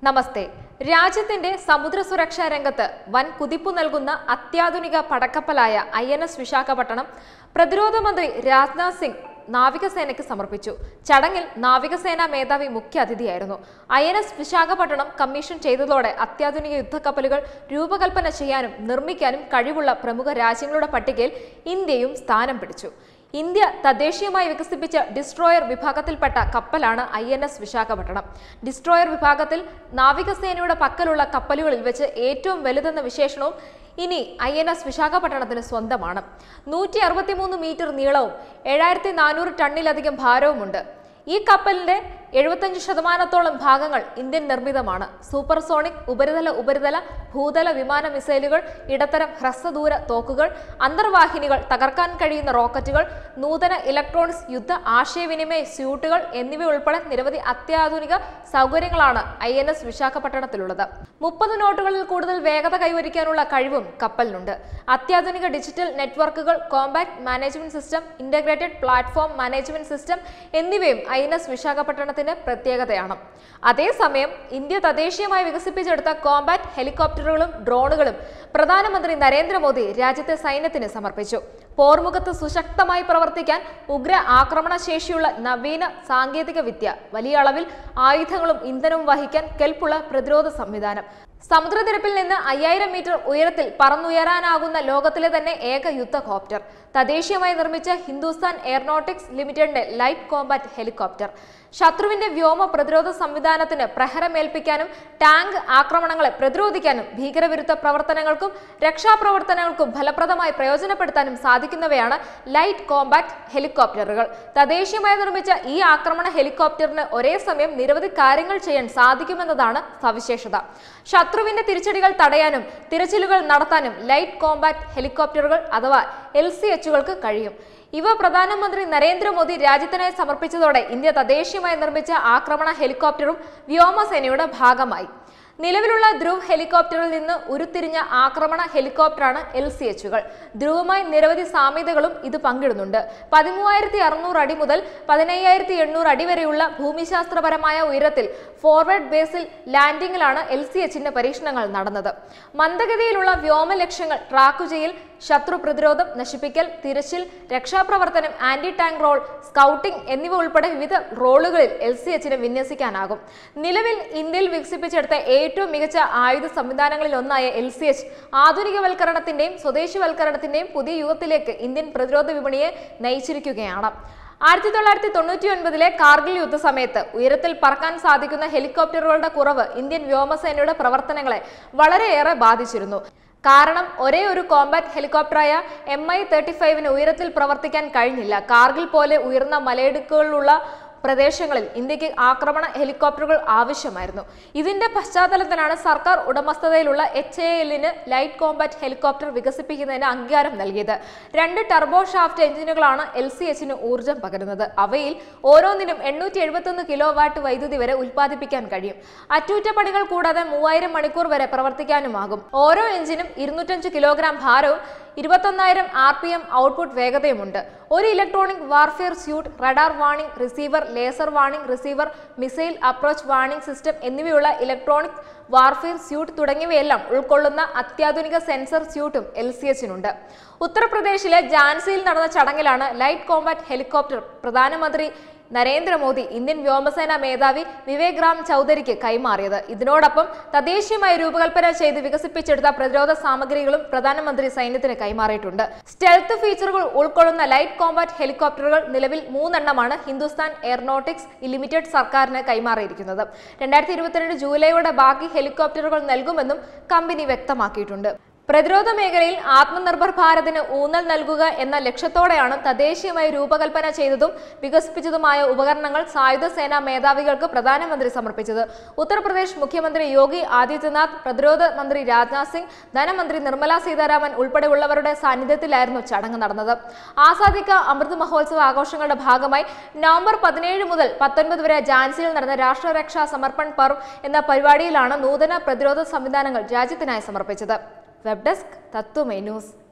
നമസ്തേ രാജ്യത്തിന്റെ സമുദ്ര സുരക്ഷാ രംഗത്ത് വൻ കുതിപ്പു നൽകുന്ന അത്യാധുനിക പടക്കപ്പലായ ഐ എൻ എസ് വിശാഖപട്ടണം പ്രതിരോധ മന്ത്രി രാജ്നാഥ് സിംഗ് നാവികസേനയ്ക്ക് സമർപ്പിച്ചു ചടങ്ങിൽ നാവികസേനാ മേധാവി മുഖ്യ അതിഥിയായിരുന്നു I N S Visakhapatnam commission ചെയ്തതോടെ അത്യാധുനിക യുദ്ധക്കപ്പലുകൾ രൂപകൽപ്പന ചെയ്യാനും നിർമ്മിക്കാനും കഴിവുള്ള പ്രമുഖ രാജ്യങ്ങളുടെ പട്ടികയിൽ ഇന്ത്യയും സ്ഥാനം പിടിച്ചു ഇന്ത്യ തദ്ദേശീയമായി വികസിപ്പിച്ച ഡിസ്ട്രോയർ വിഭാഗത്തിൽപ്പെട്ട കപ്പലാണ് I N S Visakhapatnam destroyer വിഭാഗത്തിൽ നാവികസേനയുടെ പക്കലുള്ള കപ്പലുകളിൽ വെച്ച് ഏറ്റവും വലുതെന്ന വിശേഷണവും ഇനി ഐ എൻ എസ് വിശാഖപട്ടണത്തിന് സ്വന്തമാണ് നൂറ്റി അറുപത്തിമൂന്ന് മീറ്റർ നീളവും ഏഴായിരത്തി നാനൂറ് ടണ്ണിലധികം ഭാരവുമുണ്ട് ഈ കപ്പലിന്റെ എഴുപത്തഞ്ച് ശതമാനത്തോളം ഭാഗങ്ങൾ ഇന്ത്യൻ നിർമ്മിതമാണ് സൂപ്പർസോണിക് ഉപരിതല ഉപരിതല ഭൂതല വിമാന മിസൈലുകൾ ഇടത്തരം ഹ്രസ്വദൂര തോക്കുകൾ അന്തർവാഹിനികൾ തകർക്കാൻ കഴിയുന്ന റോക്കറ്റുകൾ നൂതന ഇലക്ട്രോണിക്സ് യുദ്ധ ആശയവിനിമയ സ്യൂട്ടുകൾ എന്നിവ ഉൾപ്പെടെ നിരവധി അത്യാധുനിക സൗകര്യങ്ങളാണ് ഐ എൻ എസ് വിശാഖപട്ടണത്തിലുള്ളത് മുപ്പത് നോട്ടുകളിൽ കൂടുതൽ വേഗത കൈവരിക്കാനുള്ള കഴിവും കപ്പലിനുണ്ട് അത്യാധുനിക ഡിജിറ്റൽ നെറ്റ്വർക്കുകൾ compact management system integrated platform management system എന്നിവയും ഐ എൻ എസ് വിശാഖപട്ടണത്തിന്റെ പ്രത്യേകതയാണ് അതേസമയം ഇന്ത്യ തദ്ദേശീയമായി വികസിപ്പിച്ചെടുത്ത കോമ്പാക്ട് ഹെലികോപ്റ്ററുകളും ഡ്രോണുകളും പ്രധാനമന്ത്രി നരേന്ദ്രമോദി രാജ്യത്തെ സൈന്യത്തിന് സമർപ്പിച്ചു പോർമുഖത്ത് സുശക്തമായി പ്രവർത്തിക്കാൻ ഉഗ്ര ആക്രമണശേഷിയുള്ള നവീന സാങ്കേതിക വിദ്യ വലിയ അളവിൽ ആയുധങ്ങളും ഇന്ധനവും വഹിക്കാൻ കെൽപ്പുള്ള പ്രതിരോധ സംവിധാനം സമുദ്രനിരപ്പിൽ നിന്ന് അയ്യായിരം മീറ്റർ ഉയരത്തിൽ പറന്നുയരാനാകുന്ന ലോകത്തിലെ തന്നെ ഏക യുദ്ധകോപ്റ്റർ തദ്ദേശീയമായി നിർമ്മിച്ച ഹിന്ദുസ്ഥാൻ എയറോനോട്ടിക്സ് ലിമിറ്റഡിന്റെ ലൈറ്റ് കോമ്പാറ്റ് ഹെലികോപ്റ്റർ ശത്രുവിന്റെ വ്യോമ പ്രതിരോധ സംവിധാനത്തിന് പ്രഹരമേൽപ്പിക്കാനും ടാങ്ക് ആക്രമണങ്ങളെ പ്രതിരോധിക്കാനും ഭീകരവിരുദ്ധ പ്രവർത്തനങ്ങൾക്കും രക്ഷാപ്രവർത്തനങ്ങൾക്കും ഫലപ്രദമായി പ്രയോജനപ്പെടുത്താനും സാധിക്കുന്നവയാണ് ലൈറ്റ് കോമ്പാക്ട് ഹെലികോപ്റ്ററുകൾ തദ്ദേശീയമായി നിർമ്മിച്ച ഈ ആക്രമണ ഹെലികോപ്റ്ററിന് ഒരേ സമയം നിരവധി കാര്യങ്ങൾ ചെയ്യാൻ സാധിക്കുമെന്നതാണ് സവിശേഷത ശത്രുവിന്റെ തിരിച്ചടികൾ തടയാനും തിരച്ചിലുകൾ നടത്താനും ലൈറ്റ് കോമ്പാക്ട് ഹെലികോപ്റ്ററുകൾ അഥവാ എൽ സി എച്ചുകൾക്ക് കഴിയും ഇവ പ്രധാനമന്ത്രി നരേന്ദ്രമോദി രാജ്യത്തിനായി സമർപ്പിച്ചതോടെ ഇന്ത്യ തദ്ദേശീയമായി നിർമ്മിച്ച ആക്രമണ ഹെലികോപ്റ്ററും വ്യോമസേനയുടെ ഭാഗമായി നിലവിലുള്ള ധ്രുവ് ഹെലികോപ്റ്ററിൽ നിന്ന് ഉരുത്തിരിഞ്ഞ ആക്രമണ ഹെലികോപ്റ്ററാണ് എൽ സി എച്ചുകൾ ധ്രുവുമായി നിരവധി സാമ്യതകളും ഇത് പങ്കിടുന്നുണ്ട് പതിമൂവായിരത്തി അറുന്നൂറ് അടി മുതൽ പതിനയ്യായിരത്തി എണ്ണൂറ് അടി വരെയുള്ള ഭൂമിശാസ്ത്രപരമായ ഉയരത്തിൽ ഫോർവേഡ് ബേസിൽ ലാൻഡിംഗിലാണ് എൽ സി എച്ചിന്റെ പരീക്ഷണങ്ങൾ നടന്നത് മന്ദഗതിയിലുള്ള വ്യോമ ലക്ഷ്യങ്ങൾ ട്രാക്കു ചെയ്യൽ ശത്രു പ്രതിരോധം നശിപ്പിക്കൽ തിരച്ചിൽ രക്ഷാപ്രവർത്തനം ആന്റി ടാങ്ക് റോൾ സ്കൗട്ടിംഗ് എന്നിവ ഉൾപ്പെടെ വിവിധ റോളുകളിൽ എൽ സി എച്ചിനെ വിന്യസിക്കാനാകും നിലവിൽ ഇന്ത്യയിൽ വികസിപ്പിച്ചെടുത്ത ഏറ്റവും മികച്ച ആയുധ സംവിധാനങ്ങളിൽ ഒന്നായ എൽ സി എച്ച് ആധുനികവൽക്കരണത്തിന്റെയും സ്വദേശിവൽക്കരണത്തിന്റെയും പുതിയ യുഗത്തിലേക്ക് ഇന്ത്യൻ പ്രതിരോധ വിപണിയെ നയിച്ചിരിക്കുകയാണ് ആയിരത്തി തൊള്ളായിരത്തി തൊണ്ണൂറ്റി ഒൻപതിലെ കാർഗിൽ യുദ്ധസമയത്ത് ഉയരത്തിൽ പറക്കാൻ സാധിക്കുന്ന ഹെലികോപ്റ്ററുകളുടെ കുറവ് ഇന്ത്യൻ വ്യോമസേനയുടെ പ്രവർത്തനങ്ങളെ വളരെയേറെ ബാധിച്ചിരുന്നു കാരണം ഒരേ ഒരു കോമ്പാക്ട് ഹെലികോപ്റ്ററായ എം ഐ തേർട്ടി ഫൈവിന് ഉയരത്തിൽ പ്രവർത്തിക്കാൻ കഴിഞ്ഞില്ല കാർഗിൽ പോലെ ഉയർന്ന മലയിടുക്കുകളുള്ള പ്രദേശങ്ങളിൽ ഇന്ത്യക്ക് ആക്രമണ ഹെലികോപ്റ്ററുകൾ ആവശ്യമായിരുന്നു ഇതിന്റെ പശ്ചാത്തലത്തിലാണ് സർക്കാർ ഉടമസ്ഥതയിലുള്ള എച്ച് എ എല്ലിന് ലൈറ്റ് കോമ്പാറ്റ് ഹെലികോപ്റ്റർ വികസിപ്പിക്കുന്നതിന് അംഗീകാരം നൽകിയത് രണ്ട് ടർബോ ഷാഫ്റ്റ് എഞ്ചിനുകളാണ് എൽ സി എച്ചിന് ഊർജ്ജം പകരുന്നത് അവയിൽ ഓരോന്നിനും എണ്ണൂറ്റി എഴുപത്തൊന്ന് കിലോ വാട്ട് വൈദ്യുതി വരെ ഉൽപ്പാദിപ്പിക്കാൻ കഴിയും അറ്റകുറ്റപ്പണികൾ കൂടാതെ മൂവായിരം മണിക്കൂർ വരെ പ്രവർത്തിക്കാനുമാകും ഓരോ എഞ്ചിനും ഇരുന്നൂറ്റഞ്ച് കിലോഗ്രാം ഭാരവും ഇരുപത്തൊന്നായിരം ആർ പി എം ഔട്ട്പുട്ട് വേഗതയുമുണ്ട് ഒരു electronic warfare suite radar warning receiver laser warning receiver missile approach warning system എന്നിവയുള്ള ഇലക്ട്രോണിക് വാർഫെയർ സ്യൂട്ട് തുടങ്ങിയവയെല്ലാം ഉൾക്കൊള്ളുന്ന അത്യാധുനിക സെൻസർ സ്യൂട്ടും എൽ സി എച്ചിനുണ്ട് ഉത്തർപ്രദേശിലെ ജാൻസിയിൽ നടന്ന ചടങ്ങിലാണ് ലൈറ്റ് കോമ്പാറ്റ് ഹെലികോപ്റ്റർ പ്രധാനമന്ത്രി നരേന്ദ്രമോദി ഇന്ത്യൻ വ്യോമസേന മേധാവി വിവേക് റാം ചൗധരിക്ക് കൈമാറിയത് ഇതിനോടൊപ്പം തദ്ദേശീയമായി രൂപകൽപ്പന ചെയ്ത് വികസിപ്പിച്ചെടുത്ത പ്രതിരോധ സാമഗ്രികളും പ്രധാനമന്ത്രി സൈന്യത്തിന് കൈമാറിയിട്ടുണ്ട് സ്റ്റെൽത്ത് ഫീച്ചറുകൾ ഉൾക്കൊള്ളുന്ന ലൈറ്റ് കോമ്പാറ്റ് ഹെലികോപ്റ്ററുകൾ നിലവിൽ മൂന്നെണ്ണമാണ് ഹിന്ദുസ്ഥാൻ എയറോനോട്ടിക്സ് ലിമിറ്റഡ് സർക്കാരിന് കൈമാറിയിരിക്കുന്നത് രണ്ടായിരത്തി ഇരുപത്തിരണ്ട് ജൂലൈയോടെ ബാക്കി ഹെലികോപ്റ്ററുകൾ നൽകുമെന്നും കമ്പനി വ്യക്തമാക്കിയിട്ടുണ്ട് പ്രതിരോധ മേഖലയിൽ ആത്മനിർഭർ ഭാരതിന് ഊന്നൽ നൽകുക എന്ന ലക്ഷ്യത്തോടെയാണ് തദ്ദേശീയമായി രൂപകൽപ്പന ചെയ്തതും വികസിപ്പിച്ചതുമായ ഉപകരണങ്ങൾ സായുധ സേനാ മേധാവികൾക്ക് പ്രധാനമന്ത്രി സമർപ്പിച്ചത് ഉത്തർപ്രദേശ് മുഖ്യമന്ത്രി യോഗി ആദിത്യനാഥ് പ്രതിരോധ മന്ത്രി രാജ്നാഥ് സിംഗ് ധനമന്ത്രി നിർമ്മല സീതാരാമൻ ഉൾപ്പെടെയുള്ളവരുടെ സാന്നിധ്യത്തിലായിരുന്നു ചടങ്ങ് നടന്നത് ആസാദിക്ക അമൃത് മഹോത്സവ ആഘോഷങ്ങളുടെ ഭാഗമായി നവംബർ പതിനേഴ് മുതൽ പത്തൊൻപത് വരെ ജാൻസിയിൽ നടന്ന രാഷ്ട്രരക്ഷാ സമർപ്പൺ പർവ് എന്ന പരിപാടിയിലാണ് നൂതന പ്രതിരോധ സംവിധാനങ്ങൾ രാജ്യത്തിനായി സമർപ്പിച്ചത് വെബ് ഡെസ്ക് തത്വമൈ ന്യൂസ്